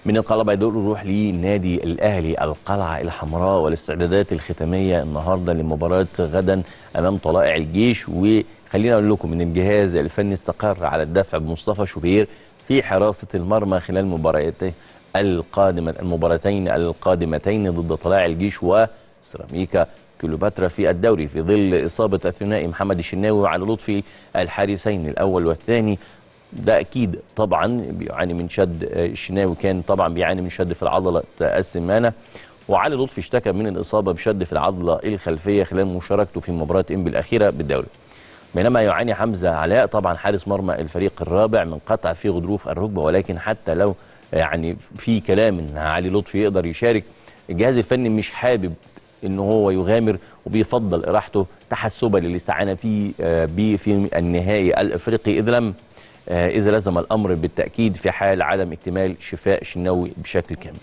من القلعه بيدور نروح لنادي الاهلي القلعه الحمراء والاستعدادات الختاميه النهارده لمباراه غدا امام طلائع الجيش وخلينا اقول لكم ان الجهاز الفني استقر على الدفع بمصطفى شوبير في حراسه المرمى خلال مبارياته القادمه المباراتين القادمتين ضد طلائع الجيش وسيراميكا كليوباترا في الدوري في ظل اصابه الثنائي محمد الشناوي وعلى لطفي الحارسين الاول والثاني ده اكيد طبعا بيعاني من شد الشناوي كان طبعا بيعاني من شد في العضله السمانه وعلي لطفي اشتكى من الاصابه بشد في العضله الخلفيه خلال مشاركته في مباراه انبي الاخيره بالدوري بينما يعاني حمزه علاء طبعا حارس مرمى الفريق الرابع من قطع في غضروف الركبه ولكن حتى لو يعني في كلام ان علي لطفي يقدر يشارك الجهاز الفني مش حابب ان هو يغامر وبيفضل راحته تحسبا للاستعانه فيه بيه في النهائي الافريقي اذ لم إذا لزم الأمر بالتأكيد في حال عدم اكتمال شفاء الشناوي بشكل كامل.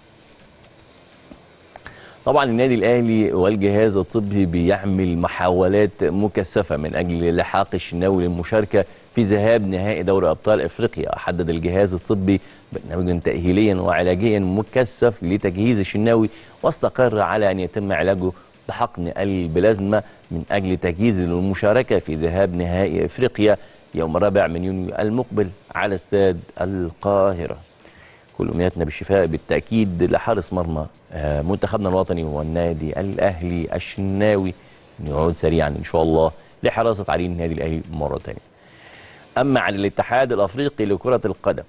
طبعا النادي الأهلي والجهاز الطبي بيعمل محاولات مكثفة من أجل لحاق الشناوي للمشاركة في ذهاب نهائي دوري أبطال أفريقيا حدد الجهاز الطبي برنامجا تأهيليا وعلاجيا مكثف لتجهيز الشناوي واستقر على أن يتم علاجه بحقن البلازما من أجل تجهيزه للمشاركة في ذهاب نهائي أفريقيا يوم الرابع من يونيو المقبل على استاد القاهرة كل أمنياتنا بالشفاء بالتأكيد لحارس مرمى منتخبنا الوطني والنادي الأهلي الشناوي يعود سريعا إن شاء الله لحراسة عرين النادي الأهلي مرة ثانية أما عن الاتحاد الأفريقي لكرة القدم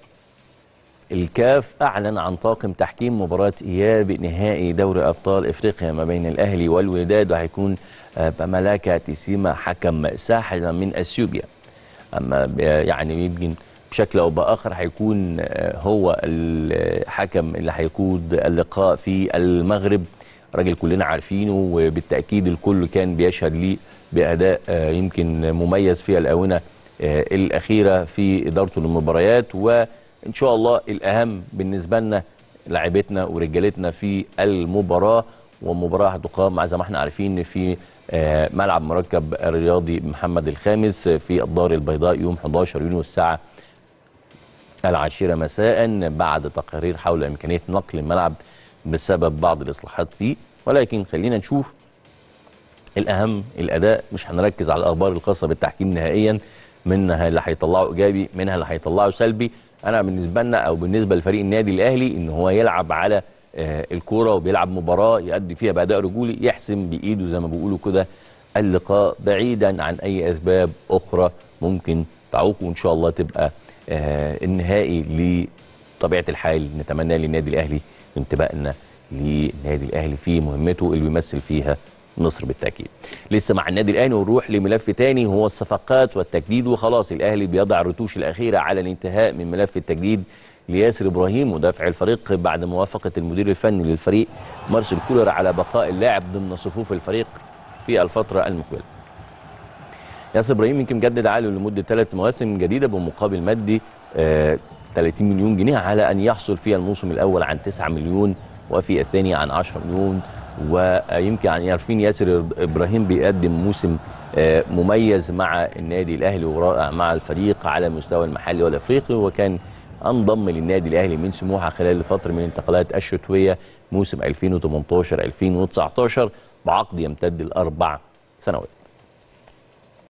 الكاف أعلن عن طاقم تحكيم مباراة إياب نهائي دوري أبطال إفريقيا ما بين الأهلي والوداد وهيكون بملاكة تسيما حكم ساحل من أثيوبيا اما يعني يمكن بشكل او باخر هيكون هو الحكم اللي هيقود اللقاء في المغرب راجل كلنا عارفينه وبالتاكيد الكل كان بيشهد ليه باداء يمكن مميز في الاونه الاخيره في ادارته للمباريات وان شاء الله الاهم بالنسبه لنا لاعبتنا ورجالتنا في المباراه والمباراه هتقام مع زي ما احنا عارفين في ملعب مركب الرياضي محمد الخامس في الدار البيضاء يوم 11 يونيو الساعة العاشرة مساء بعد تقارير حول إمكانية نقل الملعب بسبب بعض الإصلاحات فيه ولكن خلينا نشوف الأهم الأداء مش هنركز على الأخبار الخاصة بالتحكيم نهائيا منها اللي هيطلعه إيجابي منها اللي هيطلعه سلبي أنا بالنسبة لنا أو بالنسبة لفريق النادي الأهلي إن هو يلعب على الكوره وبيلعب مباراه يؤدي فيها باداء رجولي يحسم بايده زي ما بيقولوا كده اللقاء بعيدا عن اي اسباب اخرى ممكن تعوقه وان شاء الله تبقى النهائي لطبيعه الحال نتمنى للنادي الاهلي انتباهنا للنادي الاهلي في مهمته اللي بيمثل فيها مصر بالتاكيد. لسه مع النادي الاهلي ونروح لملف تاني هو الصفقات والتجديد وخلاص الاهلي بيضع الرتوش الاخيره على الانتهاء من ملف التجديد لياسر ابراهيم مدافع الفريق بعد موافقه المدير الفني للفريق مارسيل كولر على بقاء اللاعب ضمن صفوف الفريق في الفتره المقبله. ياسر ابراهيم يمكن جدد عقده لمده ثلاث مواسم جديده بمقابل مادي آه 30 مليون جنيه على ان يحصل في الموسم الاول عن 9 مليون وفي الثاني عن 10 مليون ويمكن عارفين ياسر ابراهيم بيقدم موسم آه مميز مع النادي الاهلي ورائع مع الفريق على المستوى المحلي والافريقي وكان انضم للنادي الاهلي من سموحه خلال فتره من الانتقالات الشتويه موسم 2018 2019 بعقد يمتد لاربع سنوات